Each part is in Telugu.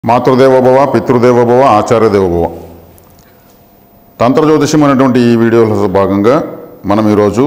మాతృదేవోభవ పితృదేవోభవ ఆచార్యదేవోభవ తంత్రజ్యోతిషం అనేటువంటి ఈ వీడియోలో భాగంగా మనం ఈరోజు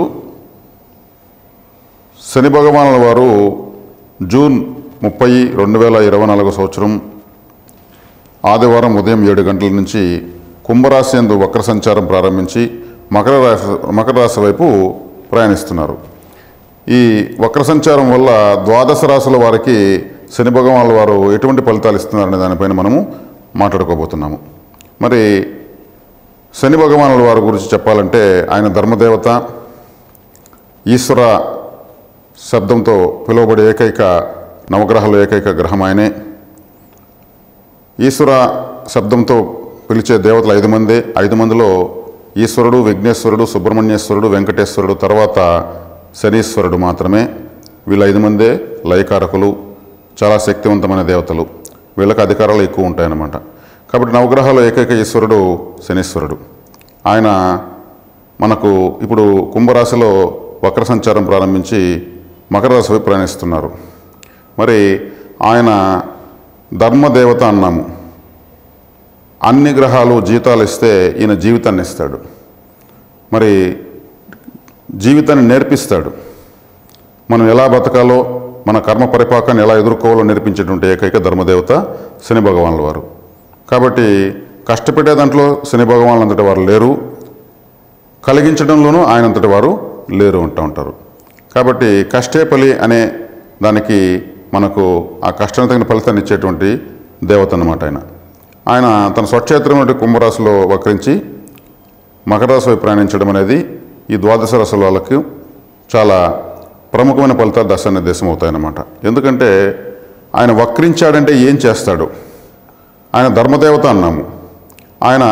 శని భగవానుల వారు జూన్ ముప్పై రెండు వేల ఇరవై నాలుగో సంవత్సరం ఆదివారం ఉదయం ఏడు గంటల నుంచి కుంభరాశి యందు వక్ర సంచారం ప్రారంభించి మకర రాశి మకర రాశి వైపు ప్రయాణిస్తున్నారు ఈ వక్ర సంచారం వల్ల ద్వాదశ రాశుల వారికి శని భగవానుల వారు ఎటువంటి ఫలితాలు ఇస్తున్నారనే దానిపైన మనము మాట్లాడుకోబోతున్నాము మరి శని భగవానుల వారి గురించి చెప్పాలంటే ఆయన ధర్మదేవత ఈశ్వర శబ్దంతో పిలువబడే ఏకైక నవగ్రహాలు ఏకైక గ్రహం ఆయనే ఈశ్వర శబ్దంతో పిలిచే దేవతలు ఐదు మందే ఐదు మందిలో ఈశ్వరుడు విఘ్నేశ్వరుడు సుబ్రహ్మణ్యేశ్వరుడు వెంకటేశ్వరుడు తర్వాత శనీశ్వరుడు మాత్రమే వీళ్ళ ఐదు మందే లయకారకులు చాలా శక్తివంతమైన దేవతలు వీళ్ళకి అధికారాలు ఎక్కువ ఉంటాయన్నమాట కాబట్టి నవగ్రహాలు ఏకైక ఈశ్వరుడు శనీశ్వరుడు ఆయన మనకు ఇప్పుడు కుంభరాశిలో వక్ర సంచారం ప్రారంభించి మకర రాశి వైపు ప్రయాణిస్తున్నారు మరి ఆయన ధర్మదేవత అన్నాము అన్ని గ్రహాలు జీతాలు ఇస్తే ఈయన జీవితాన్ని ఇస్తాడు మరి జీవితాన్ని నేర్పిస్తాడు మనం ఎలా బతకాలో మన కర్మ పరిపాకాన్ని ఎలా ఎదుర్కోవాలో నేర్పించేటువంటి ఏకైక ధర్మదేవత శని భగవానుల వారు కాబట్టి కష్టపెట్టే దాంట్లో శని భగవానులు అంతటి వారు లేరు కలిగించడంలోనూ ఆయన అంతటి వారు లేరు అంటూ ఉంటారు కాబట్టి కష్టే ఫలి అనే దానికి మనకు ఆ కష్టానికి తగిన ఫలితాన్ని ఇచ్చేటువంటి దేవత అన్నమాట ఆయన ఆయన తన స్వక్షేత్రమైన కుంభరాశిలో వక్రించి మకర రాశి వైపు ప్రయాణించడం అనేది ఈ ద్వాదశ రాశుల వాళ్ళకు చాలా ప్రముఖమైన ఫలితాలు దశ నిర్దేశం అవుతాయన్నమాట ఎందుకంటే ఆయన వక్రించాడంటే ఏం చేస్తాడు ఆయన ధర్మదేవత అన్నాము ఆయన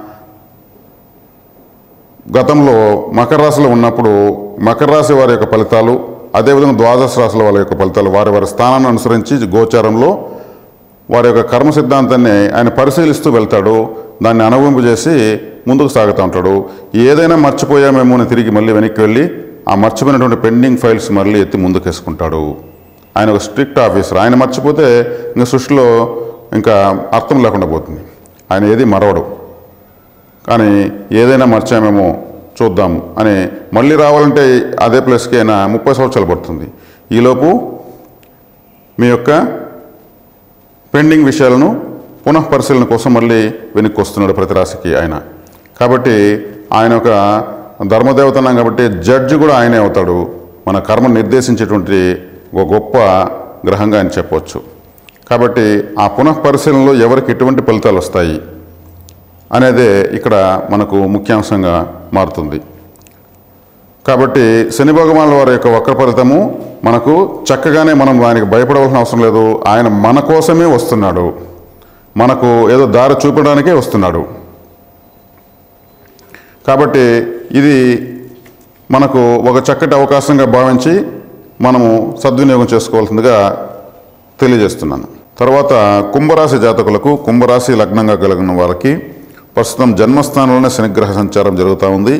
గతంలో మకర రాశిలో ఉన్నప్పుడు మకర రాశి వారి యొక్క ఫలితాలు అదేవిధంగా ద్వాదశ రాశుల వాళ్ళ యొక్క ఫలితాలు వారి వారి స్థానాన్ని అనుసరించి గోచారంలో వారి యొక్క కర్మ సిద్ధాంతాన్ని ఆయన పరిశీలిస్తూ వెళ్తాడు దాన్ని అనుభవింపు చేసి ముందుకు సాగుతూ ఉంటాడు ఏదైనా మర్చిపోయామేమో అని తిరిగి మళ్ళీ వెనక్కి వెళ్ళి ఆ మర్చిపోయినటువంటి పెండింగ్ ఫైల్స్ మళ్ళీ ఎత్తి ముందుకేసుకుంటాడు ఆయన ఒక స్ట్రిక్ట్ ఆఫీసర్ ఆయన మర్చిపోతే ఇంకా సృష్టిలో ఇంకా అర్థం లేకుండా పోతుంది ఆయన ఏది మరవడు కానీ ఏదైనా మర్చామేమో చూద్దాం అని మళ్ళీ రావాలంటే అదే ప్లేస్కి అయినా ముప్పై సంవత్సరాలు పడుతుంది ఈలోపు మీ యొక్క పెండింగ్ విషయాలను పునః పరిశీలన కోసం మళ్ళీ వెనక్కి వస్తున్నాడు ప్రతి రాశికి ఆయన కాబట్టి ఆయన ఒక ధర్మదేవత అన్నాం కాబట్టి జడ్జి కూడా ఆయనే అవుతాడు మన కర్మ నిర్దేశించేటువంటి ఒక గొప్ప గ్రహంగా ఆయన చెప్పవచ్చు కాబట్టి ఆ పునః పరిశీలనలో ఎవరికి ఎటువంటి ఫలితాలు వస్తాయి అనేదే ఇక్కడ మనకు ముఖ్యాంశంగా మారుతుంది కాబట్టి శని భగవానుల వారి యొక్క వక్ర ఫలితము మనకు చక్కగానే మనం ఆయనకి భయపడవలసిన అవసరం లేదు ఆయన మన కోసమే వస్తున్నాడు మనకు ఏదో దారి చూపడానికే వస్తున్నాడు కాబట్టి ఇది మనకు ఒక చక్కటి అవకాశంగా భావించి మనము సద్వినియోగం చేసుకోవాల్సిందిగా తెలియజేస్తున్నాను తర్వాత కుంభరాశి జాతకులకు కుంభరాశి లగ్నంగా కలిగిన వారికి ప్రస్తుతం జన్మస్థానంలోనే శనిగ్రహ సంచారం జరుగుతూ ఉంది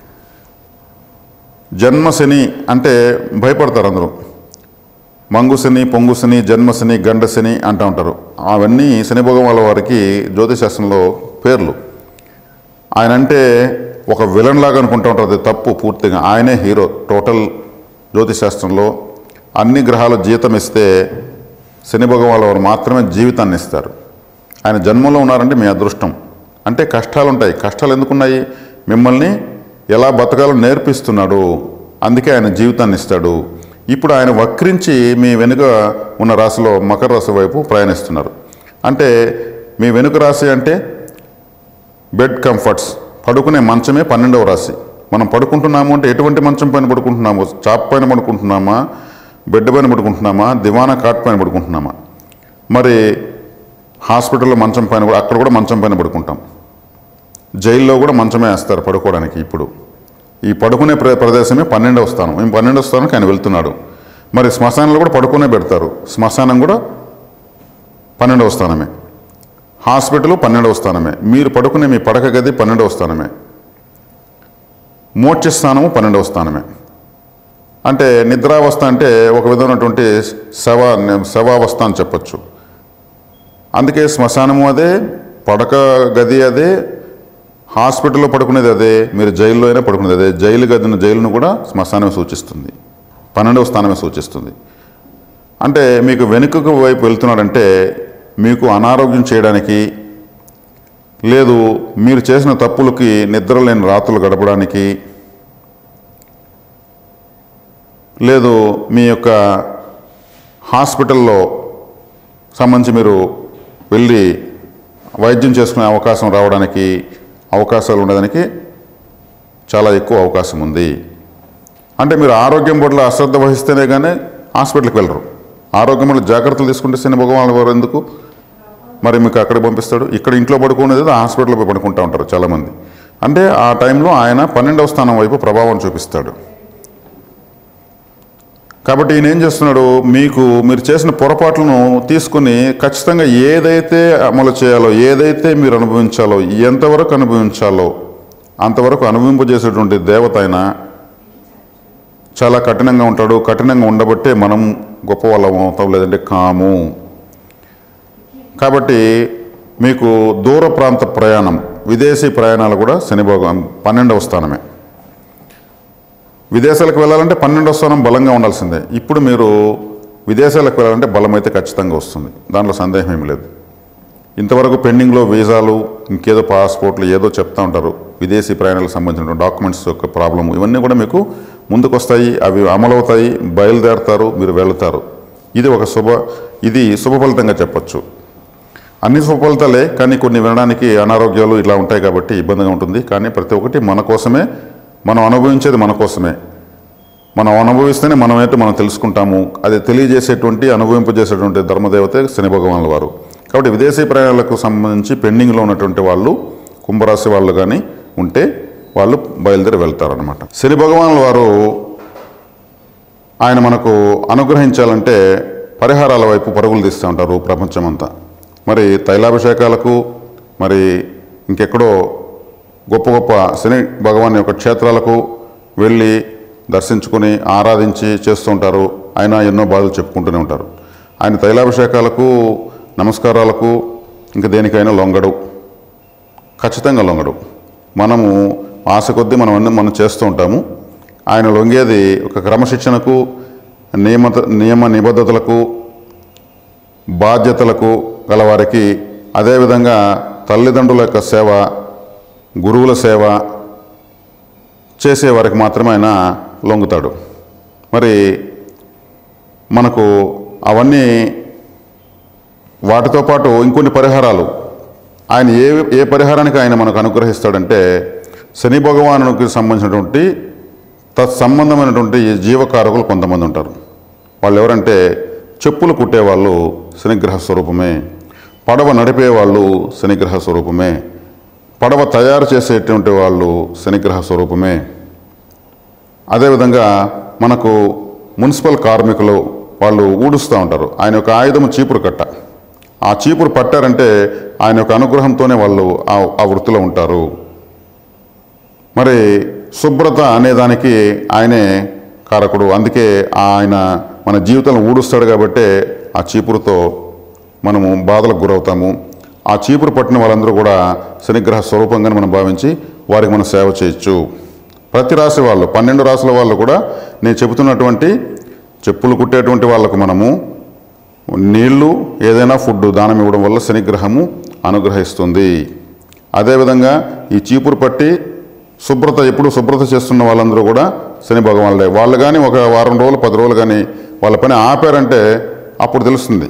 జన్మశని అంటే భయపడతారు అందరూ మంగుశని పొంగుశని జన్మశని గండశని అంటూ ఉంటారు అవన్నీ శని భగవాన్ వారికి జ్యోతిశాస్త్రంలో పేర్లు ఆయన అంటే ఒక విలన్ లాగా అనుకుంటూ ఉంటారు అది తప్పు పూర్తిగా ఆయనే హీరో టోటల్ జ్యోతిశాస్త్రంలో అన్ని గ్రహాలు జీతం ఇస్తే శని భగవాన్ వారు మాత్రమే జీవితాన్ని ఇస్తారు ఆయన జన్మలో ఉన్నారంటే మీ అదృష్టం అంటే కష్టాలు ఉంటాయి కష్టాలు ఎందుకున్నాయి మిమ్మల్ని ఎలా బతకాలో నేర్పిస్తున్నాడు అందుకే ఆయన జీవితాన్ని ఇస్తాడు ఇప్పుడు ఆయన వక్రించి మీ వెనుక ఉన్న రాశిలో మకర రాశి వైపు ప్రయాణిస్తున్నారు అంటే మీ వెనుక రాశి అంటే బెడ్ కంఫర్ట్స్ పడుకునే మంచమే పన్నెండవ రాశి మనం పడుకుంటున్నాము అంటే ఎటువంటి మంచం పైన పడుకుంటున్నాము చాప్ పైన పడుకుంటున్నామా బెడ్ పైన పడుకుంటున్నామా దివానా కాట్ పైన పడుకుంటున్నామా మరి హాస్పిటల్లో మంచం పైన కూడా అక్కడ కూడా మంచం పైన పడుకుంటాం జైల్లో కూడా మంచమే వేస్తారు పడుకోవడానికి ఇప్పుడు ఈ పడుకునే ప్ర ప్రదేశమే పన్నెండవ స్థానం మేము పన్నెండవ స్థానానికి ఆయన వెళ్తున్నాడు మరి శ్మశానంలో కూడా పడుకునే పెడతారు శ్మశానం కూడా పన్నెండవ స్థానమే హాస్పిటల్ పన్నెండవ స్థానమే మీరు పడుకునే మీ పడక గది పన్నెండవ స్థానమే మోక్ష స్థానము పన్నెండవ స్థానమే అంటే నిద్రావస్థ అంటే ఒక విధమైనటువంటి శవ శవావస్థ అని చెప్పచ్చు అందుకే శ్మశానము అదే పడక గది అదే హాస్పిటల్లో పడుకునేది అదే మీరు జైల్లో అయినా పడుకునేది అదే జైలు గదిన జైలును కూడా శ్మశానమే సూచిస్తుంది పన్నెండవ స్థానమే సూచిస్తుంది అంటే మీకు వెనుకకు వైపు వెళ్తున్నాడంటే మీకు అనారోగ్యం చేయడానికి లేదు మీరు చేసిన తప్పులకి నిద్రలేని రాత్రులు గడపడానికి లేదు మీ యొక్క హాస్పిటల్లో సంబంధించి మీరు వెళ్ళి వైద్యం చేసుకునే అవకాశం రావడానికి అవకాశాలు ఉండడానికి చాలా ఎక్కువ అవకాశం ఉంది అంటే మీరు ఆరోగ్యం పట్ల అశ్రద్ధ వహిస్తేనే కానీ హాస్పిటల్కి వెళ్ళరు ఆరోగ్యం పట్ల జాగ్రత్తలు తీసుకుంటే శని భగవాన్ వారు ఎందుకు మరి మీకు అక్కడికి పంపిస్తాడు ఇక్కడ ఇంట్లో పడుకునేది ఏదో హాస్పిటల్లో పోయి పడుకుంటూ ఉంటారు చాలామంది అంటే ఆ టైంలో ఆయన పన్నెండవ స్థానం వైపు ప్రభావం చూపిస్తాడు కాబట్టి ఈయన ఏం చేస్తున్నాడు మీకు మీరు చేసిన పొరపాట్లను తీసుకుని ఖచ్చితంగా ఏదైతే అమలు చేయాలో ఏదైతే మీరు అనుభవించాలో ఎంతవరకు అనుభవించాలో అంతవరకు అనుభవింపజేసేటువంటి దేవత ఆయన చాలా కఠినంగా ఉంటాడు కఠినంగా ఉండబట్టే మనం గొప్ప వాళ్ళం అవుతాం లేదంటే కాము కాబట్టి మీకు దూర ప్రాంత ప్రయాణం విదేశీ ప్రయాణాలు కూడా శని భగవాన్ పన్నెండవ స్థానమే విదేశాలకు వెళ్ళాలంటే పన్నెండవ స్థానం బలంగా ఉండాల్సిందే ఇప్పుడు మీరు విదేశాలకు వెళ్ళాలంటే బలం అయితే ఖచ్చితంగా వస్తుంది దాంట్లో సందేహం ఏమి లేదు ఇంతవరకు పెండింగ్లో వీసాలు ఇంకేదో పాస్పోర్ట్లు ఏదో చెప్తా ఉంటారు విదేశీ ప్రయాణాలకు సంబంధించిన డాక్యుమెంట్స్ యొక్క ప్రాబ్లం ఇవన్నీ కూడా మీకు ముందుకు వస్తాయి అవి అమలవుతాయి బయలుదేరతారు మీరు వెళతారు ఇది ఒక శుభ ఇది శుభ ఫలితంగా చెప్పొచ్చు అన్ని శుభ ఫలితాలే కానీ కొన్ని వినడానికి అనారోగ్యాలు ఇలా ఉంటాయి కాబట్టి ఇబ్బందిగా ఉంటుంది కానీ ప్రతి ఒక్కటి మన కోసమే మనం అనుభవించేది మన కోసమే మనం అనుభవిస్తేనే మనం ఏంటో మనం తెలుసుకుంటాము అది తెలియజేసేటువంటి అనుభవింపజేసేటువంటి ధర్మదేవత శని భగవానుల వారు కాబట్టి విదేశీ ప్రయాణాలకు సంబంధించి పెండింగ్లో ఉన్నటువంటి వాళ్ళు కుంభరాశి వాళ్ళు కానీ ఉంటే వాళ్ళు బయలుదేరి వెళ్తారనమాట శని భగవానుల వారు ఆయన మనకు అనుగ్రహించాలంటే పరిహారాల వైపు పరుగులు తీస్తూ ఉంటారు ప్రపంచమంతా మరి తైలాభిషేకాలకు మరి ఇంకెక్కడో గొప్ప గొప్ప శని భగవాన్ యొక్క క్షేత్రాలకు వెళ్ళి దర్శించుకొని ఆరాధించి చేస్తూ ఉంటారు ఆయన ఎన్నో బాధలు చెప్పుకుంటూనే ఉంటారు ఆయన తైలాభిషేకాలకు నమస్కారాలకు ఇంకా దేనికైనా లొంగడు ఖచ్చితంగా లొంగడు మనము ఆశ కొద్దీ మనం అన్నీ మనం చేస్తూ ఉంటాము ఆయన లొంగేది ఒక క్రమశిక్షణకు నియమత నియమ నిబద్ధతలకు బాధ్యతలకు గలవారికి అదేవిధంగా తల్లిదండ్రుల యొక్క సేవ గురువుల సేవ చేసే వారికి మాత్రమే ఆయన లొంగుతాడు మరి మనకు అవన్నీ వాటితో పాటు ఇంకొన్ని పరిహారాలు ఆయన ఏ ఏ పరిహారానికి ఆయన మనకు అనుగ్రహిస్తాడంటే శని భగవానునికి సంబంధించినటువంటి తత్సంబంధమైనటువంటి ఈ జీవకారకులు కొంతమంది ఉంటారు వాళ్ళు ఎవరంటే చెప్పులు కుట్టేవాళ్ళు శనిగ్రహ స్వరూపమే పడవ నడిపేవాళ్ళు శనిగ్రహ స్వరూపమే పడవ తయారు చేసేటువంటి వాళ్ళు శనిగ్రహ స్వరూపమే అదేవిధంగా మనకు మున్సిపల్ కార్మికులు వాళ్ళు ఊడుస్తూ ఉంటారు ఆయన యొక్క ఆయుధము చీపురు కట్ట ఆ చీపురు పట్టారంటే ఆయన యొక్క అనుగ్రహంతోనే వాళ్ళు ఆ ఆ వృత్తిలో ఉంటారు మరి శుభ్రత అనేదానికి ఆయనే కారకుడు అందుకే ఆయన మన జీవితంలో ఊడుస్తాడు కాబట్టే ఆ చీపురుతో మనము బాధలకు గురవుతాము ఆ చీపురు పట్టిన వాళ్ళందరూ కూడా శనిగ్రహ స్వరూపంగానే మనం భావించి వారికి మనం సేవ చేయొచ్చు ప్రతి రాశి వాళ్ళు పన్నెండు రాశుల వాళ్ళు కూడా నేను చెబుతున్నటువంటి చెప్పులు కుట్టేటువంటి వాళ్ళకు మనము నీళ్లు ఏదైనా ఫుడ్ దానం ఇవ్వడం వల్ల శనిగ్రహము అనుగ్రహిస్తుంది అదేవిధంగా ఈ చీపురు పట్టి శుభ్రత ఎప్పుడు శుభ్రత చేస్తున్న వాళ్ళందరూ కూడా శని భగవానులే వాళ్ళు కానీ ఒక వారం రోజులు పది రోజులు కానీ వాళ్ళ పని ఆపారంటే అప్పుడు తెలుస్తుంది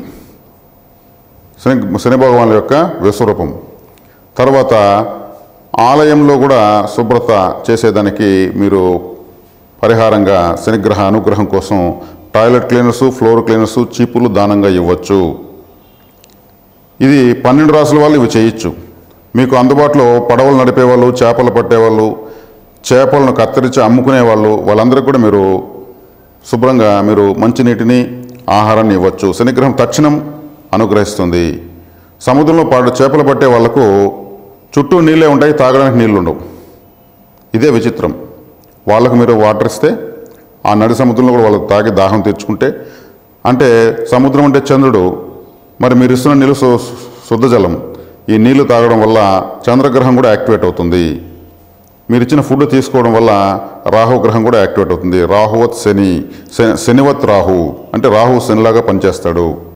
శని శని భగవానుల యొక్క విశ్వరూపం తర్వాత ఆలయంలో కూడా శుభ్రత చేసేదానికి మీరు పరిహారంగా శనిగ్రహ అనుగ్రహం కోసం టాయిలెట్ క్లీనర్సు ఫ్లోర్ క్లీనర్సు చీపులు దానంగా ఇవ్వచ్చు ఇది పన్నెండు రాసుల వాళ్ళు ఇవి చేయొచ్చు మీకు అందుబాటులో పడవలు నడిపేవాళ్ళు చేపలు పట్టేవాళ్ళు చేపలను కత్తిరించి అమ్ముకునేవాళ్ళు వాళ్ళందరికీ కూడా మీరు శుభ్రంగా మీరు మంచినీటిని ఆహారాన్ని ఇవ్వచ్చు శనిగ్రహం తక్షణం అనుగ్రహిస్తుంది సముద్రంలో పాడు చేపలు పట్టే వాళ్లకు చుట్టూ నీళ్ళే ఉంటాయి తాగడానికి నీళ్ళు ఉండవు ఇదే విచిత్రం వాళ్ళకు మీరు వాటర్ ఇస్తే ఆ నడి సముద్రంలో కూడా వాళ్ళకి తాగి దాహం తీర్చుకుంటే అంటే సముద్రం అంటే చంద్రుడు మరి మీరు ఇస్తున్న నీళ్ళు సు- శుద్ధ జలం ఈ నీళ్లు తాగడం వల్ల చంద్రగ్రహం కూడా యాక్టివేట్ అవుతుంది మీరు ఇచ్చిన ఫుడ్ తీసుకోవడం వల్ల రాహు గ్రహం కూడా యాక్టివేట్ అవుతుంది రాహువత్ శని శ- శనివత్ రాహు అంటే రాహు శనిలాగా పనిచేస్తాడు